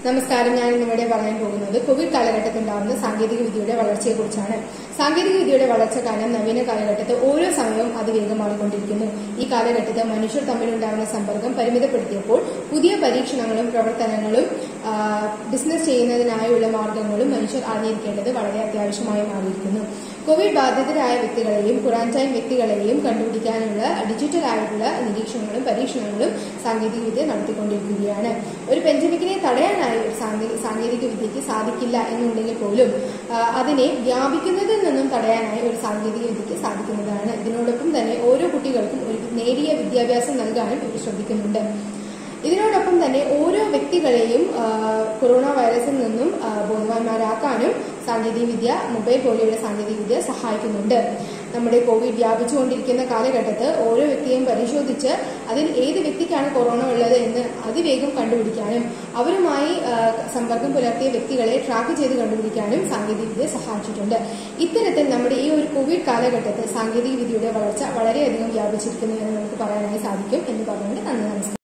നമസ്കാരം ഞാൻ ഇന്നിവിടെ പറയാൻ പോകുന്നത് കോവിഡ് കാലഘട്ടത്തിൽ ഉണ്ടാകുന്ന സാങ്കേതിക വിദ്യയുടെ വളർച്ചയെക്കുറിച്ചാണ് സാങ്കേതിക വിദ്യയുടെ വളർച്ച കാരണം നവീന കാലഘട്ടത്തിൽ ഓരോ സമയവും അതിവേഗം മാറിക്കൊണ്ടിരിക്കുന്നു ഈ കാലഘട്ടത്തിൽ മനുഷ്യർ തമ്മിലുണ്ടാകുന്ന സമ്പർക്കം പരിമിതപ്പെടുത്തിയപ്പോൾ പുതിയ പരീക്ഷണങ്ങളും പ്രവർത്തനങ്ങളും ആ, ബിസിനസ് ചെയ്യുന്നതിനായുള്ള മാർഗങ്ങളും മനുഷ്യർ അറിഞ്ഞിരിക്കേണ്ടത് വളരെ അത്യാവശ്യമായി മാറിയിരിക്കുന്നു കോവിഡ് ബാധിതരായ വ്യക്തികളെയും ക്വാറന്റൈൻ വ്യക്തികളെയും കണ്ടുപിടിക്കാനുള്ള ഡിജിറ്റൽ ആയിട്ടുള്ള നിരീക്ഷണങ്ങളും പരീക്ഷണങ്ങളും സാങ്കേതിക വിദ്യ നടത്തിക്കൊണ്ടിരിക്കുകയാണ് ഒരു പെൻഡമിക്കിനെ തടയാനായി ഒരു സാങ്കേ- സാങ്കേതിക വിദ്യയ്ക്ക് സാധിക്കില്ല എന്നുണ്ടെങ്കിൽ പോലും ആ, അതിനെ വ്യാപിക്കുന്നതിൽ നിന്നും തടയാനായി ഒരു സാങ്കേതിക വിദ്യയ്ക്ക് സാധിക്കുന്നതാണ് ഇതിനോടൊപ്പം തന്നെ ഓരോ കുട്ടികൾക്കും ഒരു നേരിയ വിദ്യാഭ്യാസം നൽകാനും ഇവർ ശ്രദ്ധിക്കുന്നുണ്ട് ഇതിനോടൊപ്പം തന്നെ ഓരോ വ്യക്തികളെയും ആ, കൊറോണ വൈറസിൽ നിന്നും ആ, ബോധവാന്മാരാക്കാനും സാങ്കേതിക വിദ്യ മൊബൈൽ പോലെയുള്ള സാങ്കേതിക വിദ്യ സഹായിക്കുന്നുണ്ട് നമ്മുടെ കോവിഡ് വ്യാപിച്ചുകൊണ്ടിരിക്കുന്ന കാലഘട്ടത്ത് ഓരോ വ്യക്തിയെയും പരിശോധിച്ച് അതിൽ ഏത് വ്യക്തിക്കാണ് കൊറോണ ഉള്ളത് എന്ന് അതിവേഗം കണ്ടുപിടിക്കാനും അവരുമായി ആ, സമ്പർക്കം പുലർത്തിയ വ്യക്തികളെ ട്രാക്ക് ചെയ്ത് കണ്ടുപിടിക്കാനും സാങ്കേതിക വിദ്യ സഹായിച്ചിട്ടുണ്ട് ഇത്തരത്തിൽ നമ്മുടെ ഈ ഒരു കോവിഡ് കാലഘട്ടത്തിൽ സാങ്കേതിക വിദ്യയുടെ വളർച്ച വളരെയധികം വ്യാപിച്ചിരിക്കുന്നു എന്ന് നമുക്ക് പറയാനായി സാധിക്കും എന്ന് പറഞ്ഞുകൊണ്ട് നന്ദി നമസ്കാരം